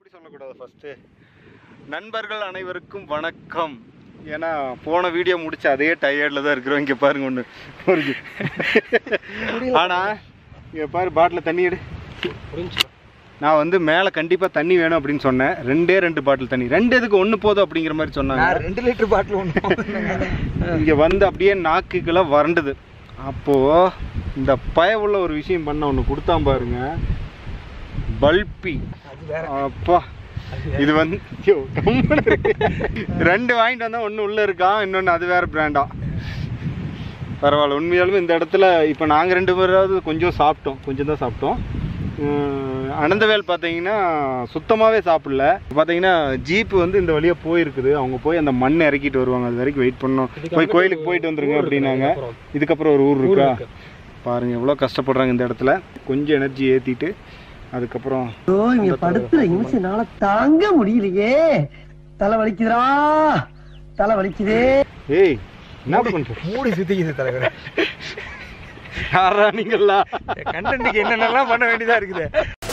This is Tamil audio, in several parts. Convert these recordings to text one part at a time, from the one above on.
அப்படி சொல்லக்கூடாது ஃபஸ்ட்டு நண்பர்கள் அனைவருக்கும் வணக்கம் ஏன்னா போன வீடியோ முடிச்ச அதே டயர்டில் தான் இருக்கிறோம் இங்கே பாருங்க ஒன்று ஒரு ஆனால் இங்கே பாரு பாட்டில் தண்ணி எடு நான் வந்து மேலே கண்டிப்பாக தண்ணி வேணும் அப்படின்னு சொன்னேன் ரெண்டே ரெண்டு பாட்டில் தண்ணி ரெண்டு எதுக்கு ஒன்று போதும் அப்படிங்கிற மாதிரி சொன்னாங்க நான் ரெண்டு லிட்டர் பாட்டில் ஒன்று இங்கே வந்து அப்படியே நாக்குக்கெல்லாம் வறண்டுது அப்போது இந்த பயவுள்ள ஒரு விஷயம் பண்ண ஒன்று கொடுத்தான் பாருங்க பல்பி அது வேற அப்பா இது வந்து ஐயோ, கம்முனு இருக்கு. ரெண்டு வாங்கிட்டு வந்தா ஒன்று உள்ள இருக்கான் இன்னொன்று அது வேற பிராண்டா பரவாயில்ல உண்மையாலுமே இந்த இடத்துல இப்போ நாங்கள் ரெண்டு பேராவது கொஞ்சம் சாப்பிட்டோம் கொஞ்சம் தான் சாப்பிட்டோம் உம், அனந்தவேல் பார்த்தீங்கன்னா சுத்தமாகவே சாப்பிடல பார்த்தீங்கன்னா ஜீப்பு வந்து இந்த வழியாக போயிருக்குது அவங்க போய் அந்த மண் இறக்கிட்டு வருவாங்க அது வரைக்கும் வெயிட் பண்ணோம் போய் கோயிலுக்கு போயிட்டு வந்துருங்க அப்படின்னாங்க இதுக்கப்புறம் ஒரு ஊர் இருக்கா பாருங்க எவ்வளோ கஷ்டப்படுறாங்க இந்த இடத்துல கொஞ்சம் எனர்ஜி ஏற்றிட்டு அதுக்கப்புறம் ஐயோ இங்க படுத்துற நிமிஷம்னால தாங்க முடியலையே தலை வலிக்குதுடா தலை வலிக்குதே ஏய் என்ன பண்ற மூடி சுத்திக்குது தலைவர் யாரா நீங்களா கண்டென்ட்டுக்கு என்னென்னலாம் பண்ண வேண்டியதா இருக்குது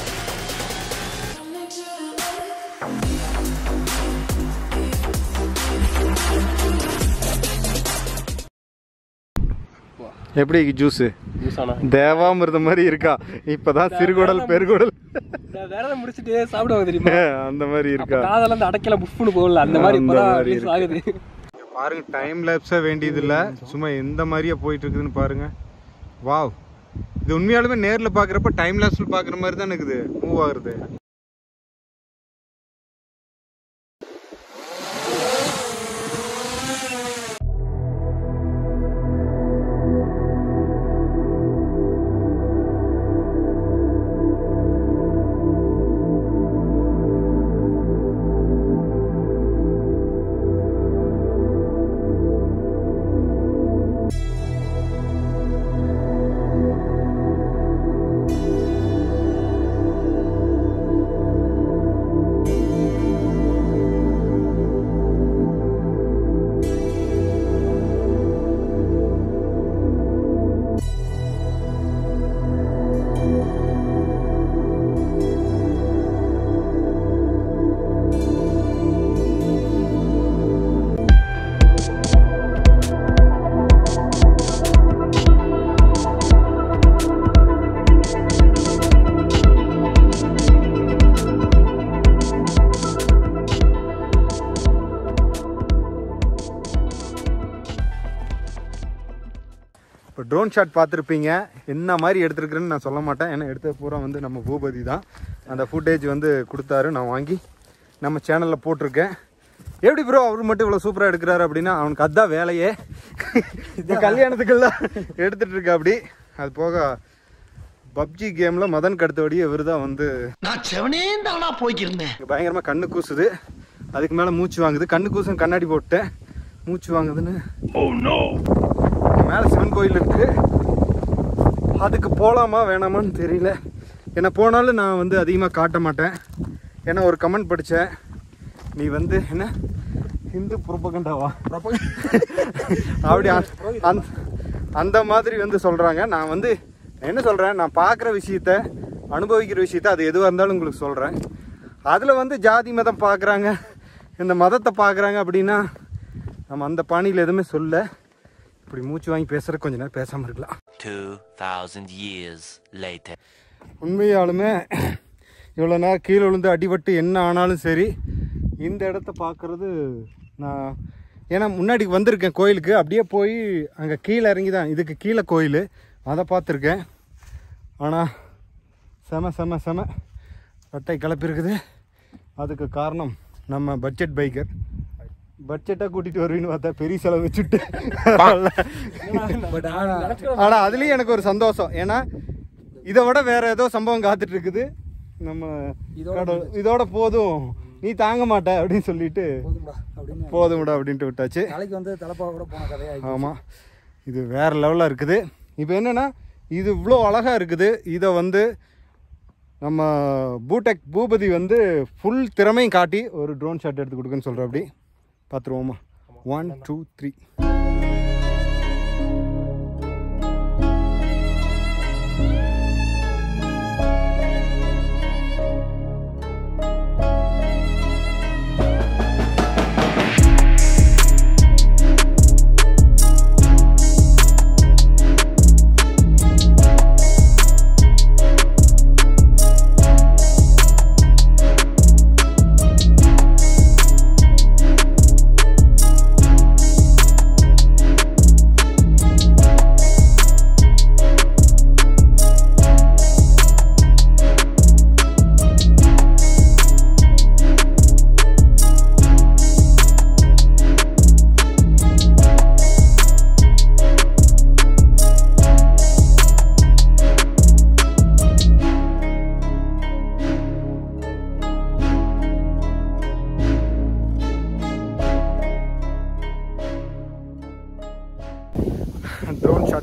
எப்படி ஜூஸ் தேவாமிர்தம் மாதிரி இருக்கா இப்பதான் சிறுகுடல் பெருகுடல் வேலை முடிச்சிட்டு சாப்பிடுவாங்க தெரியுமா அந்த மாதிரி இருக்கா காதெல்லாம் அந்த அடைக்கல புஃப்னு போகல அந்த மாதிரி அந்த இப்பதான் மாதிரி release ஆகுது பாருங்க டைம் லேப்ஸா வேண்டியது இல்ல சும்மா எந்த மாதிரியா போயிட்டு இருக்குதுன்னு பாருங்க வாவ் இது உண்மையாலுமே நேர்ல பாக்குறப்ப டைம் லேப்ஸ்ல பாக்குற மாதிரி தான் இருக்குது மூவ் ஆகுறது இப்போ ட்ரோன் ஷாட் பார்த்துருப்பீங்க என்ன மாதிரி எடுத்திருக்கிறேன்னு நான் சொல்ல மாட்டேன் ஏன்னா எடுத்த பூரா வந்து நம்ம பூபதி தான் அந்த ஃபுட்டேஜ் வந்து கொடுத்தாரு நான் வாங்கி நம்ம சேனலில் போட்டிருக்கேன் எப்படி ப்ரோ அவர் மட்டும் இவ்வளோ சூப்பராக எடுக்கிறாரு அப்படின்னா அவனுக்கு அதான் வேலையே இந்த கல்யாணத்துக்கெல்லாம் எடுத்துட்டு இருக்கா அப்படி அது போக பப்ஜி கேமில் மதன் கடுத்தபடி இவர் தான் வந்து நான் செவனே தானா போய்க்கிருந்தேன் இங்க பயங்கரமா கண்ணு கூசுது அதுக்கு மேல மூச்சு வாங்குது கண்ணு கூசும் கண்ணாடி போட்டேன் மூச்சு வாங்குதுன்னு மேல சிவன் கோயில் இருக்கு அதுக்கு போலாமா வேணாமான்னு தெரியல என்ன போனாலும் நான் வந்து அதிகமாக காட்ட மாட்டேன் ஏன்னா ஒரு கமெண்ட் படித்தேன் நீ வந்து என்ன ஹிந்து புறப்பகண்டாவா அப்படி அந்த- அந்த அந்த மாதிரி வந்து சொல்கிறாங்க நான் வந்து என்ன சொல்கிறேன் நான் பார்க்குற விஷயத்த அனுபவிக்கிற விஷயத்த அது எதுவாக இருந்தாலும் உங்களுக்கு சொல்கிறேன் அதில் வந்து ஜாதி மதம் பார்க்குறாங்க இந்த மதத்தை பார்க்குறாங்க அப்படின்னா நம்ம அந்த பாணியில் எதுவுமே சொல்ல இப்படி மூச்சு வாங்கி பேசுகிற கொஞ்ச நேரம் பேசாமல் இருக்கலாம் 2000 years later. உண்மையாலுமே இவ்வளோ நேரம் கீழே விழுந்து அடிபட்டு என்ன ஆனாலும் சரி இந்த இடத்த பார்க்குறது நான் ஏன்னா முன்னாடி வந்திருக்கேன் கோயிலுக்கு அப்படியே போய் அங்கே கீழே இறங்கி தான் இதுக்கு கீழே கோயில் அதை பார்த்துருக்கேன் ஆனால் செம செம செம ரட்டை கிளப்பிருக்குது அதுக்கு காரணம் நம்ம பட்ஜெட் பைக்கர் பட்ஜெட்டாக கூட்டிகிட்டு வருவீன்னு பார்த்தா பெரிய செலவு வச்சுட்டு பட் ஆனால் அதுலேயும் எனக்கு ஒரு சந்தோஷம் ஏன்னா இதை விட வேற ஏதோ சம்பவம் காத்துட்டு இருக்குது நம்ம இதோட கடவுள் இதோட போதும் நீ தாங்க மாட்ட அப்படின்னு சொல்லிட்டு போதும்டா அப்படின்னு போதும்டா அப்படின்ட்டு விட்டாச்சு நாளைக்கு வந்து தலைப்பா கூட போன கதையா ஆமாம் இது வேற லெவலில் இருக்குது இப்போ என்னன்னா இது இவ்வளோ அழகாக இருக்குது இதை வந்து நம்ம பூடெக் பூபதி வந்து ஃபுல் திறமையும் காட்டி ஒரு ட்ரோன் ஷாட் எடுத்து கொடுக்குன்னு சொல்கிற அப்படி பார்த்துருவோமா ஒன் டூ த்ரீ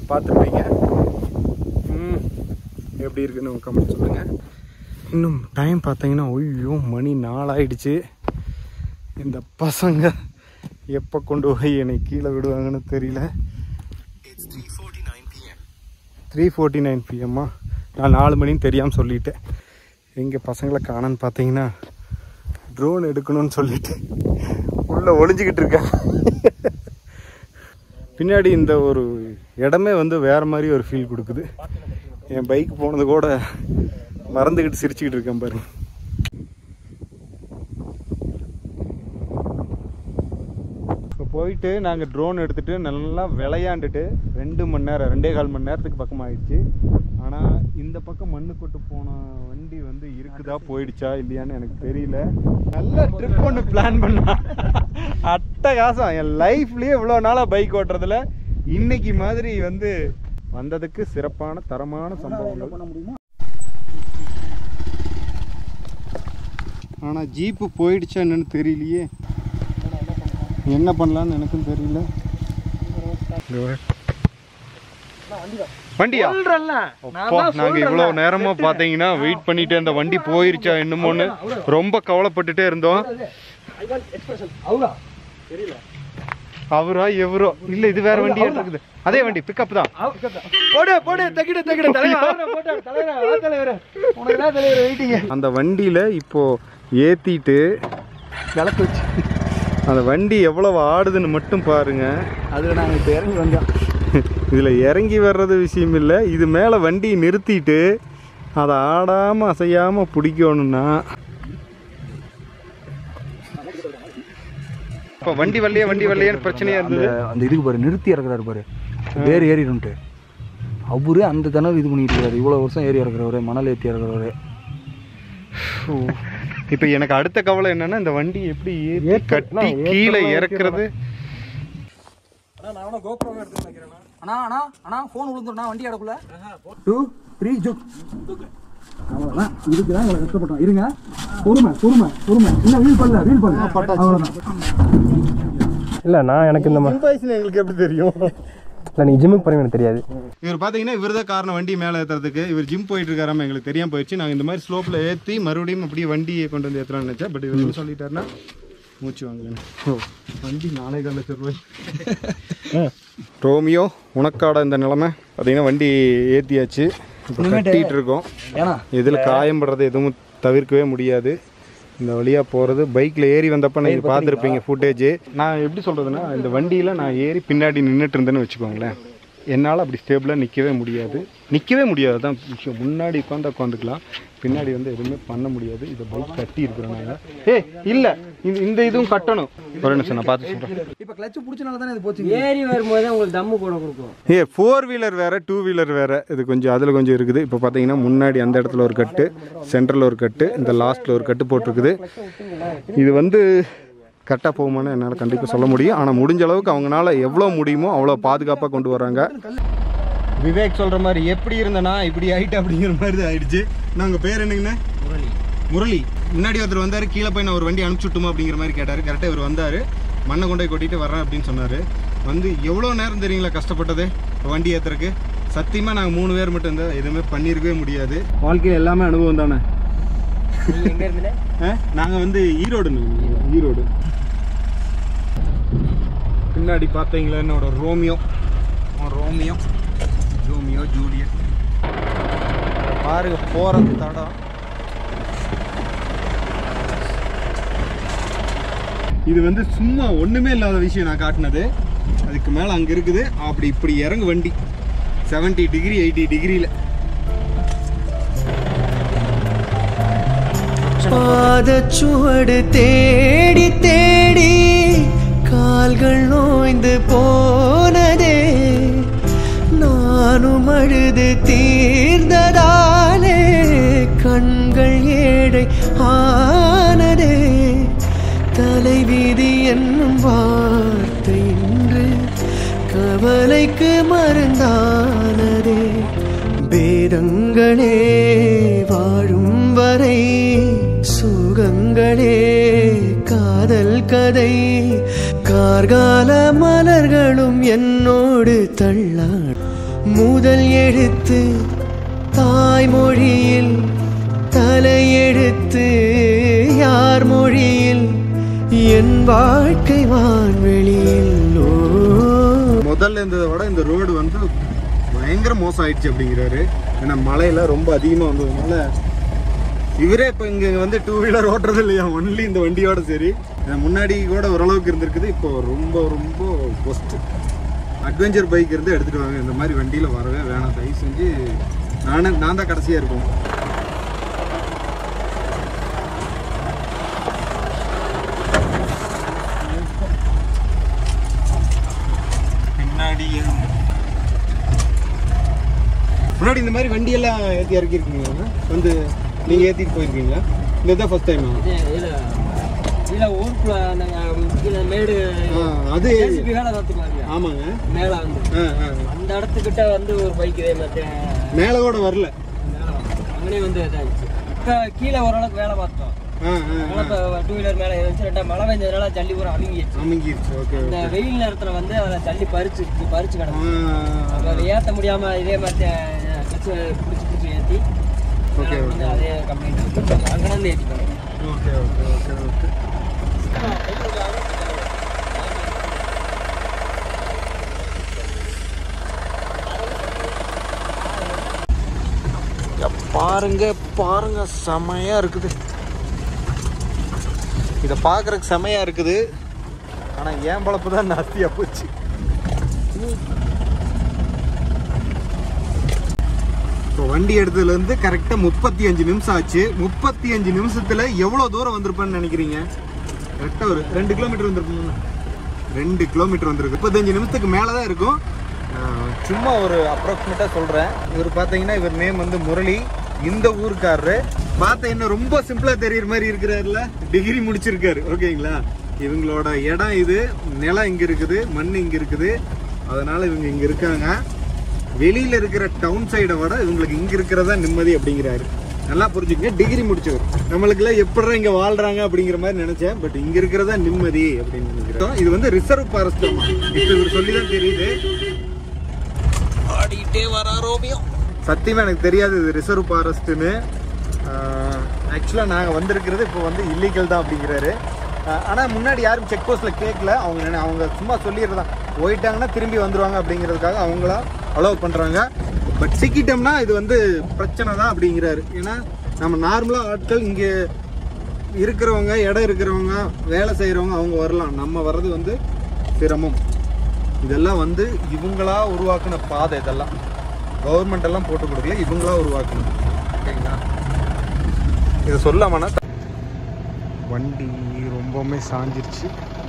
பார்த்துருப்பீங்க ம் எப்படி இருக்குன்னு கமெண்ட் சொல்லுங்கள் இன்னும் டைம் பார்த்தீங்கன்னா ஐயோ மணி நாலாயிடுச்சு இந்த பசங்க எப்போ கொண்டு போய் என்னை கீழே விடுவாங்கன்னு தெரியல த்ரீ ஃபோர்ட்டி நைன் பிஎம்மா நான் நாலு மணின்னு தெரியாமல் சொல்லிட்டேன் எங்கே பசங்களை காணன்னு பார்த்தீங்கன்னா ட்ரோன் எடுக்கணும்னு சொல்லிட்டு உள்ளே ஒளிஞ்சிக்கிட்டு இருக்கேன் பின்னாடி இந்த ஒரு இடமே வந்து வேறு மாதிரி ஒரு ஃபீல் கொடுக்குது என் பைக் போனது கூட மறந்துக்கிட்டு சிரிச்சுக்கிட்டு இருக்கேன் பாருங்க இப்போ போயிட்டு நாங்கள் ட்ரோன் எடுத்துகிட்டு நல்லா விளையாண்டுட்டு ரெண்டு மணி நேரம் ரெண்டே கால் மணி நேரத்துக்கு பக்கம் ஆயிடுச்சு ஆனால் இந்த பக்கம் மண்ணு கொட்டு போன வண்டி வந்து இருக்குதா போயிடுச்சா இல்லையான்னு எனக்கு தெரியல நல்ல ட்ரிப் ஒன்று பிளான் பண்ணா அட்டகாசம் என் லைஃப்லேயே இவ்வளோ நாளாக பைக் ஓட்டுறதுல இன்னைக்கு மாதிரி வந்து வந்ததுக்கு சிறப்பான தரமான சம்பவங்கள் ஆனால் ஜீப்பு போயிடுச்சா என்னன்னு தெரியலையே என்ன பண்ணலான்னு எனக்கும் தெரியல வண்டியா அப்பா, நாங்க இவ்வளவு நேரமா பாத்தீங்கன்னா வெயிட் பண்ணிட்டு அந்த வண்டி போயிருச்சா என்னமோன்னு ரொம்ப கவலைப்பட்டுட்டே இருந்தோம் அவரா எவரோ இல்ல இது வேற வண்டியா இருக்குது அதே வண்டி பிக்கப் தான் போடு போடு தக்கிடு தக்கிடு தலைவர் உனக்கு தான் தலைவர் வெயிட்டிங்க அந்த வண்டியில இப்போ ஏத்திட்டு விளக்கு வச்சு அந்த வண்டி எவ்வளவு ஆடுதுன்னு மட்டும் பாருங்க அதில் நாங்கள் இப்போ இறங்கி வந்தோம் இதுல இறங்கி வர்றது விஷயம் இல்லை இது மேல வண்டி நிறுத்திட்டு அதை ஆடாம அசையாம பிடிக்கணும்னா இப்போ வண்டி வரலையே வண்டி வரலையேன்னு பிரச்சனையா இருந்தது அந்த இதுக்கு பாரு நிறுத்தி இறக்குறாரு பாரு வேறு ஏறிடும்ட்டு அவரு அந்த தடவை இது பண்ணிட்டு இருக்காரு இவ்வளோ வருஷம் ஏறி இறக்குறவரு மணல் ஏற்றி இறக்குறவரு இப்போ எனக்கு அடுத்த கவலை என்னன்னா இந்த வண்டி எப்படி ஏத்தி கட்டி கீழே இறக்குறது அண்ணா அண்ணா அண்ணா ஃபோன் விழுந்துருண்ணா வண்டி அடக்குள்ள டூ த்ரீ ஜுக் அவ்வளோதான் இதுக்கு தான் இவ்வளோ கஷ்டப்பட்டோம் இருங்க பொறுமை பொறுமை பொறுமை இல்லை வீல் பண்ணல வீல் பண்ணல அவ்வளோதான் இல்லை நான் எனக்கு இந்த மாதிரி இன்வாய்ஸ்னு எங்களுக்கு எப்படி தெரியும் இல்லை நீ ஜிம்முக்கு போகிறீங்க எனக்கு தெரியாது இவர் பார்த்தீங்கன்னா இவர் தான் காரணம் வண்டி மேலே ஏற்றுறதுக்கு இவர் ஜிம் போயிட்டு இருக்காராம எங்களுக்கு தெரியாம போயிடுச்சு நாங்கள் இந்த மாதிரி ஸ்லோப்பில் ஏற்றி மறுபடியும் அப்படியே வண்டியை கொண்டு வந்து ஏற்றலாம்னு நினச்சேன் பட் இவர் என்ன சொல்லிட்டாருன்னா மூச்சு வாங்கலன்னு ஓ வண்டி நாளை கால லட்சம் ரூபாய் ரோமியோ உனக்காட இந்த நிலமை பார்த்தீங்கன்னா வண்டி ஏற்றியாச்சு இப்போ கட்டிட்டு இருக்கோம் ஏன்னா இதில் காயம்படுறது எதுவும் தவிர்க்கவே முடியாது இந்த வழியாக போகிறது பைக்கில் ஏறி வந்தப்போ நீங்கள் பார்த்துருப்பீங்க ஃபுட்டேஜ் நான் எப்படி சொல்கிறதுனா இந்த வண்டியில் நான் ஏறி பின்னாடி நின்றுட்டு இருந்தேன்னு வச்சுக்கோங்களேன் என்னால் அப்படி ஸ்டேபிளாக நிற்கவே முடியாது நிற்கவே முடியாது தான் விஷயம் முன்னாடி உட்காந்து உட்காந்துக்கலாம் பின்னாடி வந்து எதுவுமே பண்ண முடியாது இதை பைக் கட்டி இருக்கிறோம் நாங்கள் ஏ இல்லை இந்த இந்த இதுவும் கட்டணும் ஒரு நிமிஷம் நான் பார்த்து சொல்கிறேன் இப்போ கிளச்சு பிடிச்சனால தானே இது போச்சு ஏறி வரும்போது உங்களுக்கு தம்மு கூட கொடுக்கும் ஏ ஃபோர் வீலர் வேறு டூ வீலர் வேறு இது கொஞ்சம் அதில் கொஞ்சம் இருக்குது இப்போ பார்த்தீங்கன்னா முன்னாடி அந்த இடத்துல ஒரு கட்டு சென்டரில் ஒரு கட்டு இந்த லாஸ்ட்டில் ஒரு கட்டு போட்டிருக்குது இது வந்து கரெக்டாக போகுமான்னு என்னால் கண்டிப்பாக சொல்ல முடியும் ஆனால் முடிஞ்ச அளவுக்கு அவங்களால எவ்வளோ முடியுமோ அவ்வளோ பாதுகாப்பாக கொண்டு வராங்க விவேக் சொல்கிற மாதிரி எப்படி இருந்தனா இப்படி ஆயிட்டு அப்படிங்கிற மாதிரி தான் ஆயிடுச்சு நாங்கள் பேர் என்னங்கண்ணே முரளி முரளி முன்னாடி ஒருத்தர் வந்தார் கீழே போய் நான் ஒரு வண்டி அனுப்பிச்சுட்டுமா அப்படிங்கிற மாதிரி கேட்டார் கரெக்டாக இவர் வந்தார் மண்ணை கொண்டு போய் கொட்டிட்டு வர்றேன் அப்படின்னு சொன்னார் வந்து எவ்வளோ நேரம் தெரியுங்களா கஷ்டப்பட்டது வண்டி ஏற்றுறக்கு சத்தியமாக நாங்கள் மூணு பேர் மட்டும் இருந்தால் எதுவுமே பண்ணியிருக்கவே முடியாது வாழ்க்கையில் எல்லாமே அனுபவம் தானே நாங்கள் வந்து ஈரோடு ஈரோடு பின்னாடி பார்த்தீங்களா என்னோட ரோமியோ அவன் ரோமியோ ரோமியோ ஜூலியட் பாருங்க போகிற தடம் இது வந்து சும்மா ஒன்றுமே இல்லாத விஷயம் நான் காட்டினது அதுக்கு மேலே அங்கே இருக்குது அப்படி இப்படி இறங்கு வண்டி 70 டிகிரி எயிட்டி டிகிரியில் பாதச்சுவடு தேடி தேடி கால்கள் நோய்ந்து போனதே நானும் அழுது தீர்ந்ததாலே கண்கள் ஏழை ஆனதே தலைவிதி என்னும் வார்த்தை இன்று கவலைக்கு மருந்தானதே பேதங்களே வாழும் வரை சுகங்களே காதல் கதை கார்கால மலர்களும் என்னோடு தள்ளாடும் முதல் எழுத்து தாய்மொழியில் தலையெழுத்து யார் மொழியில் என் வாழ்க்கை வான்வெளியில் ஓ முதல்ல இருந்ததை விட இந்த ரோடு வந்து பயங்கர மோசம் ஆயிடுச்சு அப்படிங்கிறாரு ஏன்னா மழையில ரொம்ப அதிகமாக வந்ததுனால இவரே இப்போ இங்கே வந்து டூ வீலர் ஓட்டுறது இல்லையா ஒன்லி இந்த வண்டியோட சரி அஹ் முன்னாடி கூட ஓரளவுக்கு இருந்திருக்குது இப்போ ரொம்ப ரொம்ப ஒஸ்ட்டு அட்வென்ச்சர் பைக் இருந்து எடுத்துகிட்டு வாங்க இந்த மாதிரி வண்டியில் வரவே வேணாம் தயவு செஞ்சு நானே நான் தான் கடைசியாக இருக்கும் பின்னாடி முன்னாடி இந்த மாதிரி வண்டியெல்லாம் ஏற்றி இறக்கிருக்கீங்களா வந்து நீங்கள் ஏற்றிட்டு போயிருக்கீங்களா இந்த தான் ஃபஸ்ட் டைமா இல்ல ஊருக்குள்ள நாங்க கீழே மேடு அது JCB வேலை பார்த்துக்கலாம் ஆமாங்க மேல வந்து ஆ ஆ அந்த இடத்துக்கிட்ட வந்து ஒரு பைக் இதே மாதிரி மேலே கூட வரல மேல வந்து அங்கனே வந்து இதாகிடுச்சு இப்ப கீழே ஓரளவுக்கு வேலை பார்த்தோம் ஆ ஆ மழை டூ வீலர் மேல இருந்துச்சு ரெண்டா மழை பெஞ்சதுனால ஜல்லி பூரா அமுங்கிடுச்சு அமுங்கிருச்சு ஓகே இந்த வெயில் நேரத்துல வந்து அதை ஜல்லி பறிச்சு பறிச்சு ஆ கிடக்கு அப்ப அதை ஏத்த முடியாம இதே மாதிரி கச்சு பிடிச்சி பிடிச்சி ஏத்தி Okay, வந்து அதே கம்ப்ளைண்ட் அங்கேருந்து ஏற்றி போனோம் ஓகே ஓகே ஓகே ஓகே பாருங்க பாருங்க செமையா இருக்குது இதை பார்க்கறதுக்கு செமையா இருக்குது ஆனா ஏன் பழப்பு தான் நாஸ்தியா போச்சு இப்போ வண்டி எடுத்ததுலேருந்து கரெக்டாக முப்பத்தி அஞ்சு நிமிஷம் ஆச்சு முப்பத்தி அஞ்சு நிமிஷத்தில் எவ்வளோ தூரம் வந்திருப்பேன்னு நினைக்கிறீங்க கரெக்டாக ஒரு ரெண்டு கிலோமீட்டர் வந்திருப்போம் ரெண்டு கிலோமீட்டர் வந்திருக்கு முப்பத்தஞ்சு நிமிஷத்துக்கு மேலே தான் இருக்கும் ஆஹ் சும்மா ஒரு அப்ராக்சிமேட்டாக சொல்கிறேன் இவர் பார்த்தீங்கன்னா இவர் நேம் வந்து முரளி இந்த ஊருக்காரரு பார்த்த என்ன ரொம்ப சிம்பிளாக தெரியுற மாதிரி இருக்கிறாருல டிகிரி முடிச்சிருக்காரு ஓகேங்களா இவங்களோட இடம் இது நிலம் இங்கே இருக்குது மண் இங்கே இருக்குது அதனால இவங்க இங்கே இருக்காங்க வெளியில இருக்கிற டவுன் சைடை விட இவங்களுக்கு இங்க இருக்கிறதா நிம்மதி அப்படிங்கிறாரு நல்லா புரிஞ்சுக்கங்க டிகிரி முடிச்சவர் நம்மளுக்குலாம் எப்படிடா இங்க வாழ்றாங்க அப்படிங்கிற மாதிரி நினைச்சேன் பட் இங்க இருக்கிறதா நிம்மதி அப்படின்னு நினைக்கிறேன் இது வந்து ரிசர்வ் ஃபாரஸ்ட் இப்போ இவர் சொல்லி தான் தெரியுது ஆடிட்டே வராரோமியோ சத்தியமா எனக்கு தெரியாது இது ரிசர்வ் ஃபாரஸ்ட்னு ஆக்சுவலாக நாங்கள் வந்திருக்கிறது இப்போ வந்து இல்லீகல் தான் அப்படிங்கிறாரு ஆனால் முன்னாடி யாரும் செக் போஸ்ட்டில் கேட்கல அவங்க நினை- அவங்க சும்மா சொல்லிடுறதான் போயிட்டாங்கன்னா திரும்பி வந்துருவாங்க அப்படிங்கிறதுக்காக அவங்களா அலோவ் பண்ணுறாங்க பட் சிக்கிட்டோம்னா இது வந்து பிரச்சனை தான் அப்படிங்கிறாரு ஏன்னா நம்ம நார்மலாக ஆட்கள் இங்கே இருக்கிறவங்க இடம் இருக்கிறவங்க வேலை செய்கிறவங்க அவங்க வரலாம் நம்ம வர்றது வந்து சிரமம் இதெல்லாம் வந்து இவங்களா உருவாக்குன பாதை இதெல்லாம் கவர்மெண்ட் எல்லாம் போட்டு கொடுக்கல இவங்களா உருவாக்கணும் ஓகேங்களா இதை சொல்லாமனா வண்டி ரொம்பவுமே சாஞ்சிருச்சு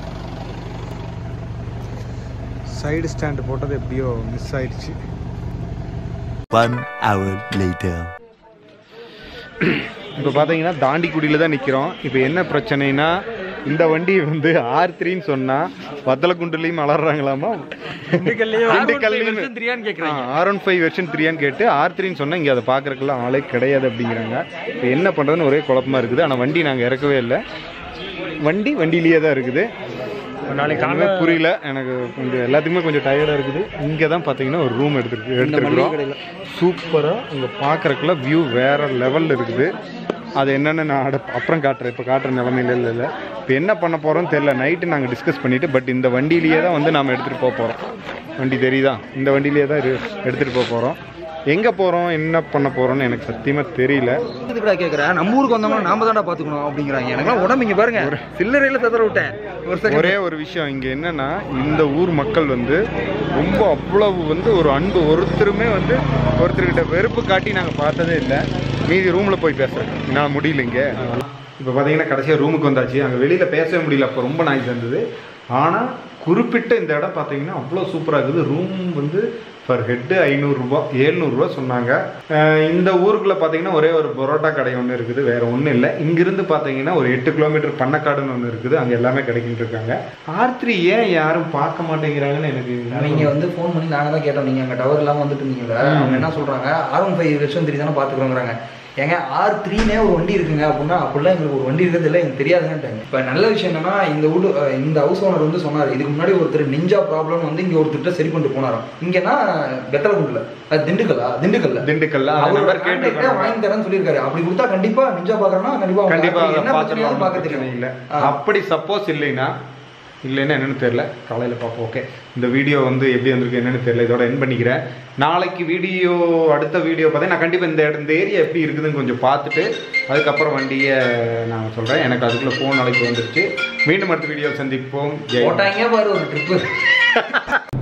சைடு ஸ்டாண்டு போட்டது எப்படியோ மிஸ் ஆயிடுச்சு One hour later. இப்போ பார்த்தீங்கன்னா தாண்டிக்குடியில் தான் நிற்கிறோம் இப்போ என்ன பிரச்சனைனா இந்த வண்டி வந்து ஆர் த்ரீன்னு சொன்னால் வத்தலக்குண்டுலையும் வளர்றாங்களாமா திண்டுக்கல்லையும் ஆர் ஒன் ஃபைவ் வெர்ஷன் த்ரீயான்னு கேட்டு ஆர் த்ரீன்னு சொன்னால் இங்கே அதை பார்க்குறக்கெல்லாம் ஆளே கிடையாது அப்படிங்கிறாங்க இப்போ என்ன பண்ணுறதுன்னு ஒரே குழப்பமா இருக்குது ஆனால் வண்டி நாங்கள் இறக்கவே இல்லை வண்டி வண்டியிலேயே தான் இருக்குது நாளைக்கு காலையில் புரியல எனக்கு கொஞ்சம் எல்லாத்துக்குமே கொஞ்சம் டயர்டாக இருக்குது இங்கே தான் பார்த்தீங்கன்னா ஒரு ரூம் எடுத்துருக்கு எடுத்துருக்குறோம் சூப்பராக இங்கே பார்க்குறக்குள்ள வியூ வேறு லெவலில் இருக்குது அது என்னென்னு நான் அட- அப்புறம் காட்டுறேன் இப்போ காட்டுற நிலமையில இல்லை இல்லை இப்போ என்ன பண்ண போகிறோம்னு தெரியல நைட்டு நாங்கள் டிஸ்கஸ் பண்ணிவிட்டு பட் இந்த வண்டியிலேயே தான் வந்து நாம் எடுத்துகிட்டு போக போகிறோம் வண்டி தெரியுதா இந்த வண்டியிலேயே தான் எடுத்துகிட்டு போக போகிறோம் எங்கே போகிறோம் என்ன பண்ண போகிறோம்னு எனக்கு சத்தியமாக தெரியல இதுக்குடா கேக்குறேன் நம்ம ஊருக்கு வந்தோம்னா நாம தான்டா பாத்துக்கணும் அப்படிங்கிறாங்க எனக்குலாம் உடம்பு இங்க பாருங்க சில்லறையில ததற விட்டேன் ஒரு second. ஒரே ஒரு விஷயம் இங்கே என்னன்னா இந்த ஊர் மக்கள் வந்து ரொம்ப அவ்வளவு வந்து ஒரு அன்பு ஒருத்தருமே வந்து ஒருத்தர்கிட்ட வெறுப்பு காட்டி நாங்கள் பார்த்ததே இல்லை மீதி ரூமில் போய் பேசுகிறேன் என்னால் முடியல இங்கே இப்போ பார்த்தீங்கன்னா கடைசியாக ரூமுக்கு வந்தாச்சு அங்கே வெளியில் பேசவே முடியல அப்போ ரொம்ப நாய்ஸ் இருந்தது ஆனால் குறிப்பிட்ட இந்த இடம் பார்த்தீங்கன்னா அவ்வளோ சூப்பராக இருக்குது ரூம் வந்து பர் ஹெட்டு ஐநூறுரூபா ஏழ்நூறுரூவா சொன்னாங்க அஹ் இந்த ஊருக்குள்ளே பார்த்தீங்கன்னா ஒரே ஒரு பரோட்டா கடை ஒன்று இருக்குது வேற ஒன்றும் இல்லை இங்கிருந்து பார்த்தீங்கன்னா ஒரு எட்டு கிலோமீட்டர் பண்ணக்காடுன்னு ஒன்று இருக்குது அங்கே எல்லாமே கிடைக்கிட்டு இருக்காங்க ஆர் த்ரீ ஏன் யாரும் பார்க்க மாட்டேங்கிறாங்கன்னு எனக்கு நீங்க வந்து ஃபோன் பண்ணி நாங்க தான் கேட்டோம் நீங்க அங்க டவர் இல்லாம வந்துட்டு இருந்தீங்கல்ல அவங்க என்ன சொல்றாங்க R one five version three தானே பாத்துக்கிறோங்கிறாங்க ஏங்க ஆர் த்ரீனே ஒரு வண்டி இருக்குங்க அப்படின்னா அப்படிலாம் எங்களுக்கு ஒரு வண்டி இருக்கிறது இல்லை எனக்கு தெரியாதுங்கன்ட்டாங்க இப்போ நல்ல விஷயம் என்னன்னா இந்த வீடு அஹ் இந்த ஹவுஸ் ஓனர் வந்து சொன்னார் இதுக்கு முன்னாடி ஒருத்தர் நிஞ்சா ப்ராப்ளம் வந்து இங்கே ஒருத்தர்கிட்ட சரி பண்ணிட்டு போனாராம் இங்கன்னா பெத்தலகுண்டில் அது திண்டுக்கல்லா திண்டுக்கல்ல திண்டுக்கல்ல அந்த அவர் நம்பர் கேட்டு வாங்கி தரேன்னு சொல்லியிருக்காரு அப்படி கொடுத்தா கண்டிப்பா நிஞ்சா பாக்குறேன்னா கண்டிப்பா கண்டிப்பா அவங்க அதை என்ன பிரச்சனையாவது பார்க்க பார்த்துக்கலாம் தெரியும் இல்லை ஆ. அப்படி சப்போஸ் இல்லைன்னா இல்லைன்னா என்னன்னு தெரியல காலையில் பார்ப்போம் ஓகே இந்த வீடியோ வந்து எப்படி வந்திருக்கு என்னன்னு தெரியல இதோட என் பண்ணிக்கிறேன் நாளைக்கு வீடியோ அடுத்த வீடியோ பார்த்தா நான் கண்டிப்பாக இந்த இடம் இந்த ஏரியா எப்படி இருக்குதுன்னு கொஞ்சம் பார்த்துட்டு அதுக்கப்புறம் வண்டியை நான் சொல்கிறேன் எனக்கு அதுக்குள்ளே ஃபோன் நாளைக்கு வந்துருச்சு மீண்டும் அடுத்த வீடியோ சந்திப்போம் ஜெய் போட்டாங்க பாரு ஒரு ட்ரிப்பு